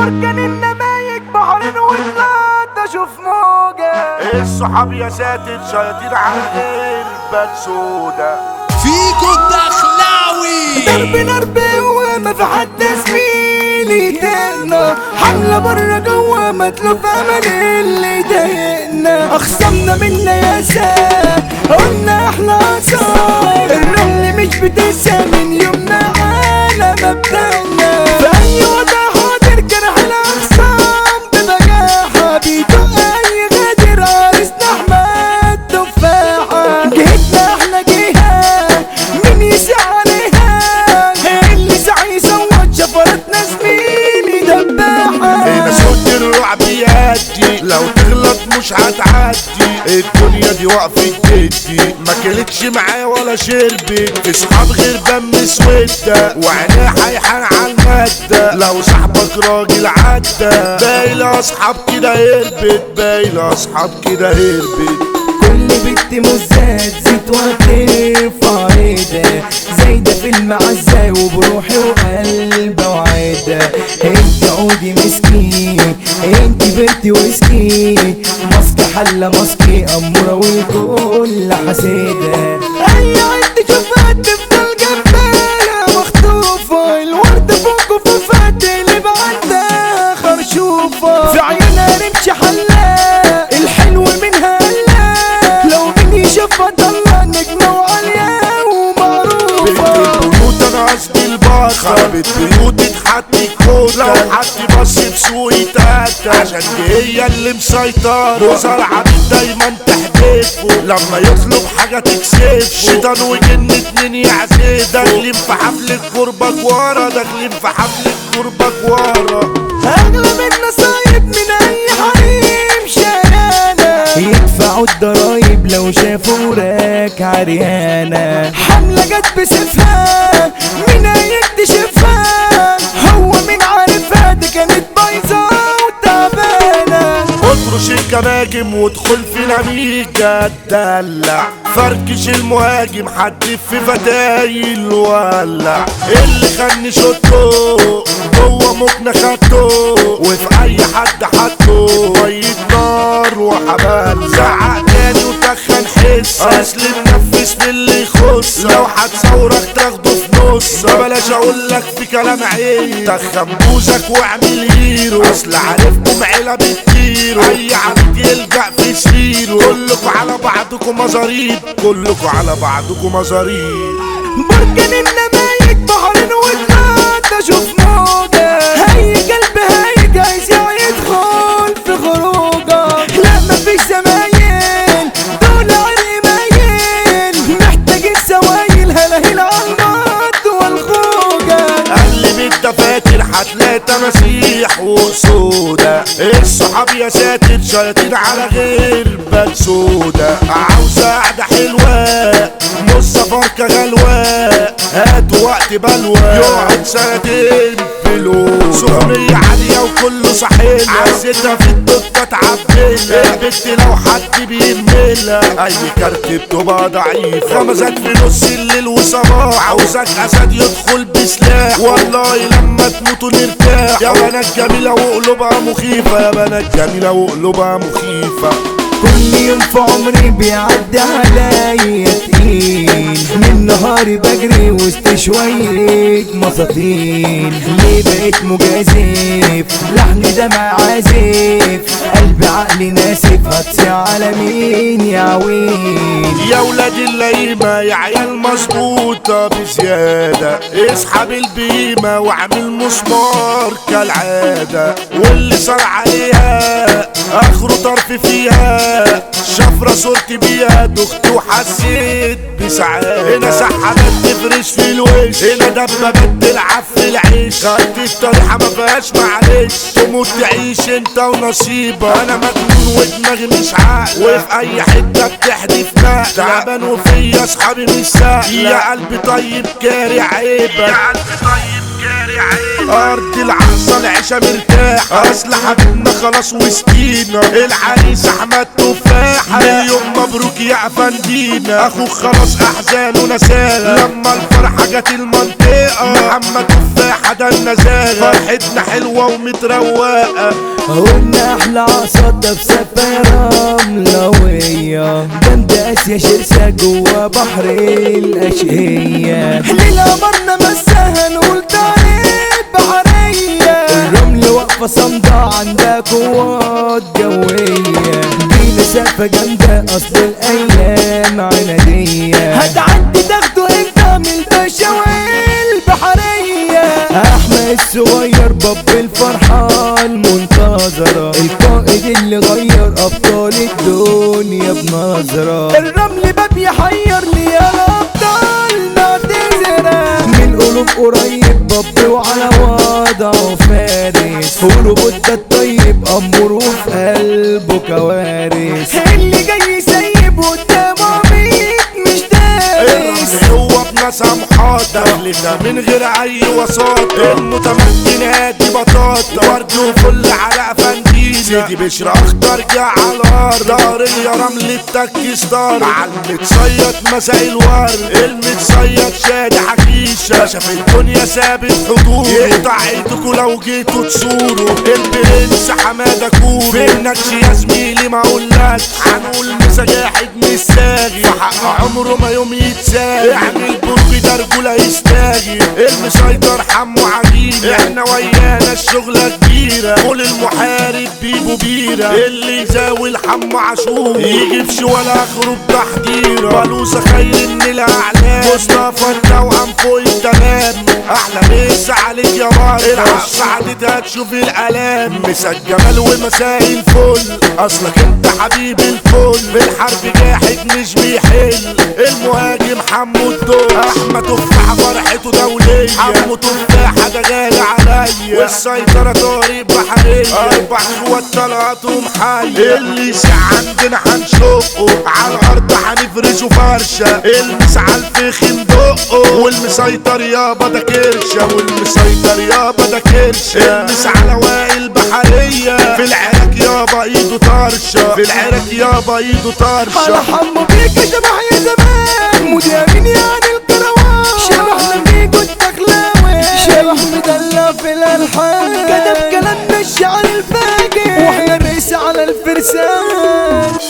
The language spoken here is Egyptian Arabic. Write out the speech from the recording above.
بركان النمايك بحرين وطلعت اشوف موجة الصحاب يا ساتر شياطين على غير بال سودا فيكو الدخلاوي ضرب نرب وما في حد زميلي تقنا حملة برا جوا مطلوب امل اللي ضايقنا اخصمنا منا يا سا قلنا احنا اثار الرمل مش بتنسى من يومنا على مبدأنا في اي وضع حاضر جرح الاخصام ببجاحة بيدق اي غادر عرسنا احمد تفاحة جهتنا احنا جهة مين يسعى عليها اللي سعى يصوت شفرتنا زميلي دباحة هنا صوت الرعب يأدي لو تغلط مش هتعدي الدنيا دي وقفت جدي ما كلتش معايا ولا شربت في صحاب غير دم سودة وعينيه حيحان على المادة لو صاحبك راجل عدى باقي لاصحاب كده هربت باقي لاصحاب كده هربت كل بنت مزات زيت وهترفع عيدة زايدة في المعزة وبروحي وقلبة وعيدة انت عودي مسكين انت بنتي ويسكي ماسكة حلة ماسكي أمورة والكل حسيدة أي عد شوفها تفضل جنبها مخطوفة الورد فوق وفوفات اللي بعدها خرشوفة في عيونها رمش حلاق الحلو منها قلق لو مين يشوفها طلع نجمة وعالية ومعروفة بيوت انا قصدي البطة خربت بيوت اتحط الكوتة لو حد بص بسوقي تاتا عشان دي هي اللي مسيطرة وزار عبيد دايما تحدفه لما يطلب حاجة تكسف شيطان وجن اتنين يعزف داخلين في حفل الكربة ورا داخلين في حفل الكربة ورا اغلب النصايب من اي حريم شارعنا يدفعوا الضرايب لو شافوا وراك عريانة حملة جت بسيفها مين هيكتشفها هو مين عارفها دي كانت بايظة وتعبانة اطرش الجماجم وادخل في نميجة تدلع فركش المهاجم حد في فتايل ولع اللي خلني شطه هو ممكن خدته وفي اي حد حطه مية نار وحبال زعق تاني وتخن حس اصل منفس باللي يخص لو هتصورك تاخده في نص بلاش اقول لك في كلام عيب تخن بوزك واعمل هيرو اصل عارفكم عيلة بتطيروا اي عبد يلجأ في سريره كلكوا على بعضكم مزاريب كلكوا على بعضكم مزاريب بركان النمايك بحرين وطلعت اشوف موجة هي قلب هاي جايز يدخل في خروجة لا مفيش زمايل دول عريمايل محتاجين سوايل هلاهيل عالمط والخوجة قلب الدفاتر هتلاقي تماسيح وسودا الصحاب يا ساتر شياطين على غير بال سودا عاوزة قعدة حلوة نص فركة غلوة هات وقت بلوى يقعد سنتين فلوس سخرية عالية وكله صحيح عزتها في الدكة تعبيلها البت لو حد بيملها اي كارت بتبقى ضعيف خمسات في نص الليل وصباح عاوزك اسد يدخل بسلاح والله لما تموتوا نرتاح يا بنات جميلة وقلوبها مخيفة يا بنات جميلة وقلوبها مخيفة كل يوم في عمري بيعدي عليا تقيل من نهاري بجري وسط شوية مساطيل ليه بقيت مجازف لحن دمع عازف قلبي عقلي ناسف هتصيع على مين يا عويل يا ولاد الليمة يا عيال مظبوطة بزيادة اسحب البيمة واعمل مسمار كالعادة واللي صار عليها اخره طرف فيها شفرة صورتي بيها دخت وحسيت بسعادة هنا سحبت تفرش في الوش هنا دبابات تلعب في العيش خدت الطريحة ما فيهاش معلش تموت تعيش انت ونصيبك انا مجنون ودماغي مش عاقلة وفي اي حتة بتحدف نقلة تعبان وفيا اصحابي مش سهلة يا قلبي طيب كاري عيبك يا قلبي طيب كاري عيبك ارض العصا العيشة مرتاح اصل حبيبنا خلاص وسطينا العريس احمد تفاحة مليون مبروك يا افندينا اخوك خلاص احزانه نساها لما الفرحة جت المنطقة محمد تفاحة ده النزاهة فرحتنا حلوة ومتروقة قلنا احلى عصادة بسفارة ملوية جنب اسيا شرسة جوا بحر الاشقية ليلة قمرنا مساها نقول تعريف بحرية الرمل واقفة صامدة عندها قوات جوية دي مسافة جامدة اصل الايام عنادية هتعدي تاخده انت من الباشا والبحرية احمد الصغير باب الفرحة المنتظرة القائد اللي غير ابطال الدنيا بنظرة الرمل باب يحير لي الابطال معتذرة من قلوب قريب باب وعلى وضعه فارس قولوا بودة الطيب امور وفي قلبه كوارث اللي جاي يسيب قدامه ميت مش دارس الرمل هو بناس محاطة تغلفنا من غير اي وساطة المتمكن هادي بطاطا ورد وفل على افندينا سيدي بشر اخضر جه على الارض دارية رمل التك ستار عالمتصيد مساء الورد المتصيد شادي حكيشة شاف الدنيا ثابت حضور يقطع ايدكوا لو جيتوا تزوروا البرنس حمادة كورو فينكش يا زميلي ما اقولكش هنقول مسجاحد مش ساغي فحق عمره ما يوم يتساغي يعني البرج ده رجولة يستاغي المسيطر حمو عجينة احنا ويانا الشغلة كبيرة قول المحارب بيبو بيرة اللي يزاول حمو عاشور يجي في ولا اخره بتحضيرة بلوزة خير من الاعلام مصطفى التوأم فوق التمام احلى مسا عليك يا مار العب سعادتها تشوف الالام مسا الجمال ومساء الفل اصلك انت حبيب الكل في الحرب جاحد مش بيحل المهاجم حمو الدور احمد تفاحة فرحته دولية حمو تفاحة ده غالي عليا والسيطرة طريق بحرية اربع قوات طلعتهم حية اللي يسع عندنا هنشقه على الارض هنفرشه فرشة المس على الفخم دقه والمسيطر يابا ده كرشة والمسيطر يابا ده كرشة المس على وائل بحرية في العراق يابا ايده طرشة في العراق يابا ايده على طرشة حمو بيك شبح يا زمان مديرين يعني الكروان شبحنا بيك التخلاوي شبح مدلع في الالحان كتب كلام مش على الفاجر واحنا الرئيس على الفرسان